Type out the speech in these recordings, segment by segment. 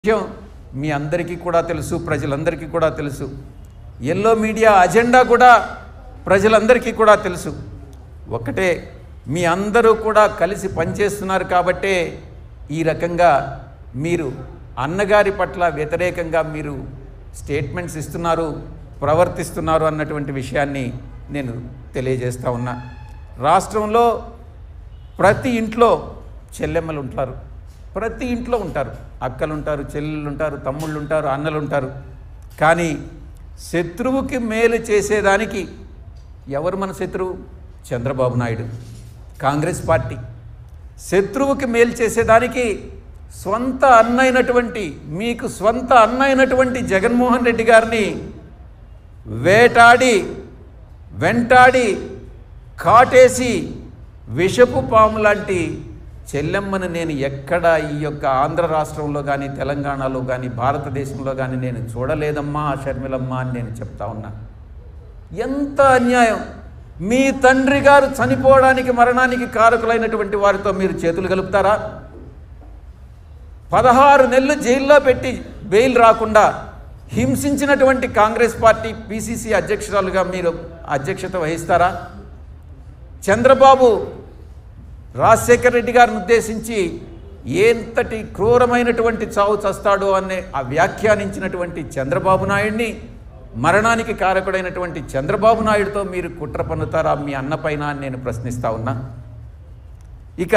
విషయం మీ అందరికీ కూడా తెలుసు ప్రజలందరికీ కూడా తెలుసు ఎల్లో మీడియా అజెండా కూడా ప్రజలందరికీ కూడా తెలుసు ఒకటే మీ అందరూ కూడా కలిసి పనిచేస్తున్నారు కాబట్టే ఈ రకంగా మీరు అన్నగారి పట్ల వ్యతిరేకంగా మీరు స్టేట్మెంట్స్ ఇస్తున్నారు ప్రవర్తిస్తున్నారు అన్నటువంటి విషయాన్ని నేను తెలియజేస్తా ఉన్నా రాష్ట్రంలో ప్రతి ఇంట్లో చెల్లెమ్మలు ఉంటారు ప్రతి ఇంట్లో ఉంటారు అక్కలు ఉంటారు చెల్లెళ్ళు ఉంటారు తమ్ముళ్ళు ఉంటారు అన్నలు ఉంటారు కానీ శత్రువుకి మేలు చేసేదానికి ఎవరు మన శత్రువు చంద్రబాబు నాయుడు కాంగ్రెస్ పార్టీ శత్రువుకి మేలు చేసేదానికి స్వంత అన్నైనటువంటి మీకు స్వంత అన్నైనటువంటి జగన్మోహన్ రెడ్డి గారిని వేటాడి వెంటాడి కాటేసి విషపు పాము లాంటి చెల్లెమ్మను నేను ఎక్కడ ఈ యొక్క ఆంధ్ర రాష్ట్రంలో కానీ తెలంగాణలో కానీ భారతదేశంలో కానీ నేను చూడలేదమ్మా షర్మిలమ్మ అని నేను చెప్తా ఉన్నా ఎంత అన్యాయం మీ తండ్రి గారు చనిపోవడానికి మరణానికి కారకులైనటువంటి వారితో మీరు చేతులు కలుపుతారా పదహారు నెలలు జైల్లో పెట్టి బెయిల్ రాకుండా హింసించినటువంటి కాంగ్రెస్ పార్టీ పిసిసి అధ్యక్షురాలుగా మీరు అధ్యక్షత వహిస్తారా చంద్రబాబు రాజశేఖర రెడ్డి గారిని ఉద్దేశించి ఎంతటి క్రూరమైనటువంటి చావు చస్తాడో అనే ఆ వ్యాఖ్యానించినటువంటి చంద్రబాబు నాయుడిని మరణానికి కారకుడైనటువంటి చంద్రబాబు నాయుడుతో మీరు కుట్ర పన్నుతారా మీ అన్నపైన అని నేను ప్రశ్నిస్తా ఉన్నా ఇక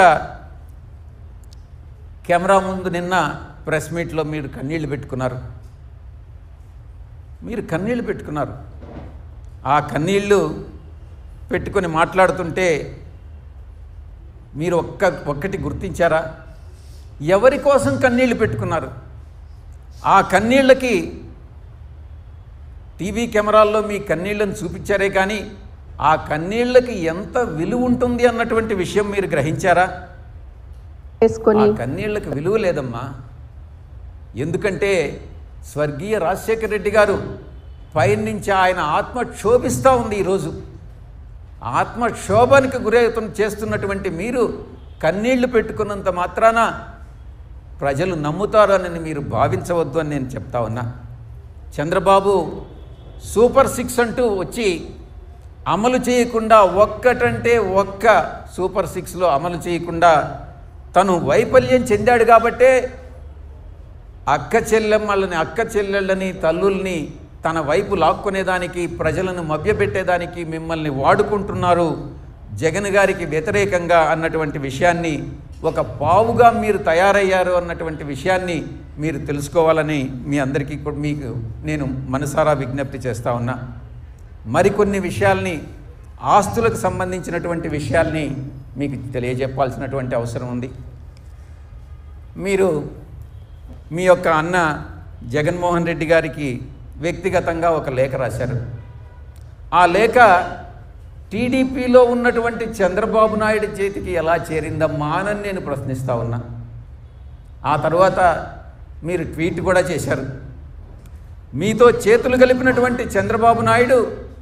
కెమెరా ముందు నిన్న ప్రెస్ మీట్లో మీరు కన్నీళ్లు పెట్టుకున్నారు మీరు కన్నీళ్లు పెట్టుకున్నారు ఆ కన్నీళ్ళు పెట్టుకొని మాట్లాడుతుంటే మీరు ఒక్క ఒక్కటి గుర్తించారా ఎవరి కోసం కన్నీళ్లు పెట్టుకున్నారు ఆ కన్నీళ్ళకి టీవీ కెమెరాల్లో మీ కన్నీళ్ళను చూపించారే కానీ ఆ కన్నీళ్ళకి ఎంత విలువ ఉంటుంది అన్నటువంటి విషయం మీరు గ్రహించారా చేసుకొని ఆ కన్నీళ్ళకి విలువ లేదమ్మా ఎందుకంటే స్వర్గీయ రాజశేఖర రెడ్డి గారు పైనుంచి ఆయన ఆత్మ క్షోభిస్తూ ఉంది ఈరోజు ఆత్మక్షోభానికి గురవుతు చేస్తున్నటువంటి మీరు కన్నీళ్లు పెట్టుకున్నంత మాత్రాన ప్రజలు నమ్ముతారని మీరు భావించవద్దు అని నేను చెప్తా ఉన్నా చంద్రబాబు సూపర్ సిక్స్ అంటూ వచ్చి అమలు చేయకుండా ఒక్కటంటే ఒక్క సూపర్ సిక్స్లో అమలు చేయకుండా తను వైఫల్యం చెందాడు కాబట్టే అక్క చెల్లెమ్మలని అక్క చెల్లెళ్ళని తల్లుల్ని తన వైపు లాక్కునేదానికి ప్రజలను మభ్యపెట్టేదానికి మిమ్మల్ని వాడుకుంటున్నారు జగన్ గారికి వ్యతిరేకంగా అన్నటువంటి విషయాన్ని ఒక పావుగా మీరు తయారయ్యారు అన్నటువంటి విషయాన్ని మీరు తెలుసుకోవాలని మీ అందరికీ కూడా మీకు నేను మనసారా విజ్ఞప్తి చేస్తా ఉన్నా మరికొన్ని విషయాల్ని ఆస్తులకు సంబంధించినటువంటి విషయాల్ని మీకు తెలియజెప్పాల్సినటువంటి అవసరం ఉంది మీరు మీ యొక్క అన్న జగన్మోహన్ రెడ్డి గారికి వ్యక్తిగతంగా ఒక లేఖ రాశారు ఆ లేఖ టీడీపీలో ఉన్నటువంటి చంద్రబాబు నాయుడు చేతికి ఎలా చేరిందమ్మా అని నేను ప్రశ్నిస్తా ఉన్నా ఆ తర్వాత మీరు ట్వీట్ కూడా చేశారు మీతో చేతులు కలిపినటువంటి చంద్రబాబు నాయుడు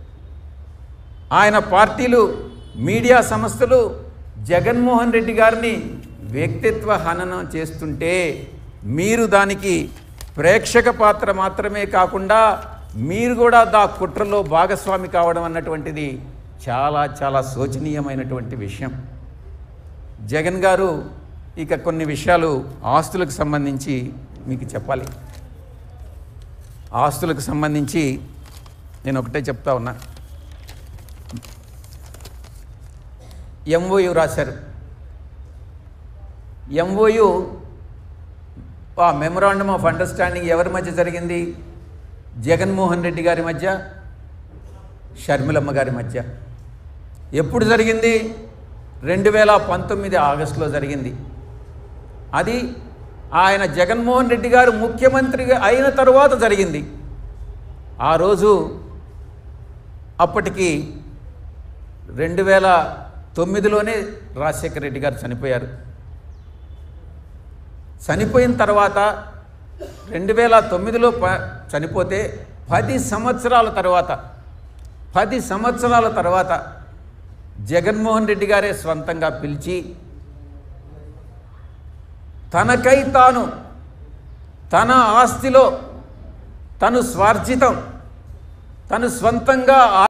ఆయన పార్టీలు మీడియా సంస్థలు జగన్మోహన్ రెడ్డి గారిని వ్యక్తిత్వ హననం చేస్తుంటే మీరు దానికి ప్రేక్షక పాత్ర మాత్రమే కాకుండా మీరు కూడా దా కుట్రలో భాగస్వామి కావడం అన్నటువంటిది చాలా చాలా శోచనీయమైనటువంటి విషయం జగన్ గారు ఇక కొన్ని విషయాలు ఆస్తులకు సంబంధించి మీకు చెప్పాలి ఆస్తులకు సంబంధించి నేను ఒకటే చెప్తా ఉన్నా ఎంఓయు రాశారు ఎంఓయు ఆ మెమరాండమ్ ఆఫ్ అండర్స్టాండింగ్ ఎవరి మధ్య జరిగింది జగన్మోహన్ రెడ్డి గారి మధ్య షర్మిలమ్మ గారి మధ్య ఎప్పుడు జరిగింది రెండు వేల పంతొమ్మిది ఆగస్టులో జరిగింది అది ఆయన జగన్మోహన్ రెడ్డి గారు ముఖ్యమంత్రిగా అయిన తరువాత జరిగింది ఆ రోజు అప్పటికి రెండు వేల తొమ్మిదిలోనే రాజశేఖర రెడ్డి గారు చనిపోయారు చనిపోయిన తర్వాత రెండు వేల తొమ్మిదిలో ప చనిపోతే పది సంవత్సరాల తర్వాత పది సంవత్సరాల తర్వాత జగన్మోహన్ రెడ్డి గారే స్వంతంగా పిలిచి తనకై తాను తన ఆస్తిలో తను స్వార్జితం తను స్వంతంగా